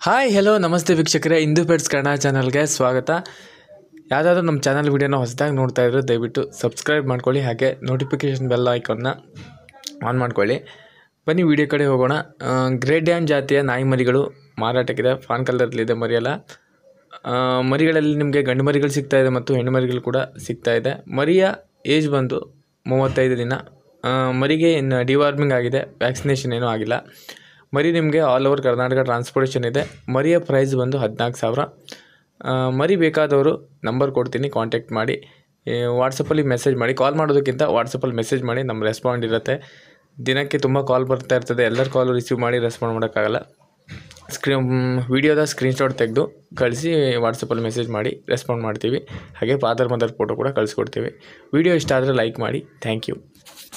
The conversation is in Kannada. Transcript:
ಹಾಯ್ ಹೆಲೋ ನಮಸ್ತೆ ವೀಕ್ಷಕರೇ ಇಂದು ಪೆಟ್ಸ್ ಕನ್ನಡ ಚಾನಲ್ಗೆ ಸ್ವಾಗತ ಯಾವುದಾದ್ರೂ ನಮ್ಮ ಚಾನಲ್ ವೀಡಿಯೋನ ಹೊಸದಾಗಿ ನೋಡ್ತಾ ಇದ್ರೆ ದಯವಿಟ್ಟು ಸಬ್ಸ್ಕ್ರೈಬ್ ಮಾಡ್ಕೊಳ್ಳಿ ಹಾಗೆ ನೋಟಿಫಿಕೇಷನ್ ಬೆಲ್ ಐಕಾನ್ನ ಆನ್ ಮಾಡ್ಕೊಳ್ಳಿ ಬನ್ನಿ ವಿಡಿಯೋ ಕಡೆ ಹೋಗೋಣ ಗ್ರೇಟ್ ಡ್ಯಾನ್ ಜಾತಿಯ ನಾಯಿ ಮರಿಗಳು ಮಾರಾಟಕ್ಕಿದೆ ಫಾನ್ ಕಲರ್ಲಿದೆ ಮರಿಯೆಲ್ಲ ಆ, ಮರಿಗಳಲ್ಲಿ ನಿಮಗೆ ಗಂಡು ಮರಿಗಳು ಸಿಗ್ತಾ ಇದೆ ಮತ್ತು ಹೆಣ್ಣು ಮರಿಗಳು ಕೂಡ ಸಿಗ್ತಾ ಇದೆ ಮರಿಯ ಏಜ್ ಬಂದು ಮೂವತ್ತೈದು ದಿನ ಆ, ಮರಿಗೆ ಇನ್ನು ಡಿವಾರ್ಮಿಂಗ್ ಆಗಿದೆ ವ್ಯಾಕ್ಸಿನೇಷನ್ ಏನೂ ಆಗಿಲ್ಲ ಮರಿ ನಿಮಗೆ ಆಲ್ ಓವರ್ ಕರ್ನಾಟಕ ಟ್ರಾನ್ಸ್ಪೋರ್ಟೇಷನ್ ಇದೆ ಮರಿಯ ಪ್ರೈಸ್ ಬಂದು ಹದಿನಾಲ್ಕು ಸಾವಿರ ಆ, ಮರಿ ಬೇಕಾದವರು ನಂಬರ್ ಕೊಡ್ತೀನಿ ಕಾಂಟ್ಯಾಕ್ಟ್ ಮಾಡಿ ವಾಟ್ಸಪ್ಪಲ್ಲಿ ಮೆಸೇಜ್ ಮಾಡಿ ಕಾಲ್ ಮಾಡೋದಕ್ಕಿಂತ ವಾಟ್ಸಪ್ಪಲ್ಲಿ ಮೆಸೇಜ್ ಮಾಡಿ ನಮ್ಮ ರೆಸ್ಪಾಂಡ್ ಇರುತ್ತೆ ದಿನಕ್ಕೆ ತುಂಬ ಕಾಲ್ ಬರ್ತಾ ಇರ್ತದೆ ಎಲ್ಲರ ಕಾಲು ರಿಸೀವ್ ಮಾಡಿ ರೆಸ್ಪಾಂಡ್ ಮಾಡೋಕ್ಕಾಗಲ್ಲ ಸ್ಕ್ರೀನ್ ವಿಡಿಯೋದ ಸ್ಕ್ರೀನ್ಶಾಟ್ ತೆಗೆದು ಕಳಿಸಿ ವಾಟ್ಸಪ್ಪಲ್ಲಿ ಮೆಸೇಜ್ ಮಾಡಿ ರೆಸ್ಪಾಂಡ್ ಮಾಡ್ತೀವಿ ಹಾಗೆ ಫಾದರ್ ಮದರ್ ಫೋಟೋ ಕೂಡ ಕಳಿಸ್ಕೊಡ್ತೀವಿ ವಿಡಿಯೋ ಇಷ್ಟ ಆದರೆ ಲೈಕ್ ಮಾಡಿ ಥ್ಯಾಂಕ್ ಯು